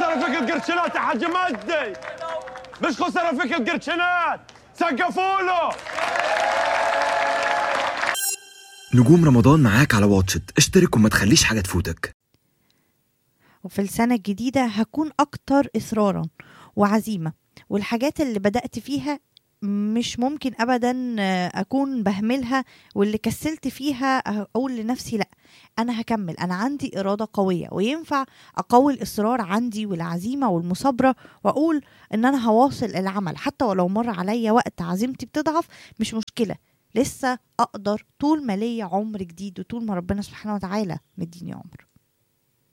خسارة فيك القرشنات يا حاج مجدي مش خسارة فيك القرشنات سقفوا له نجوم رمضان معاك على واتشت اشترك وما تخليش حاجة تفوتك وفي السنة الجديدة هكون أكتر إصرارا وعزيمة والحاجات اللي بدأت فيها مش ممكن أبدا أكون بهملها واللي كسلت فيها أقول لنفسي لأ أنا هكمل أنا عندي إرادة قوية وينفع أقوي الإصرار عندي والعزيمة والمصابرة وأقول إن أنا هواصل العمل حتى ولو مر عليا وقت عزيمتي بتضعف مش مشكلة لسه أقدر طول ما ليا عمر جديد وطول ما ربنا سبحانه وتعالى مديني عمر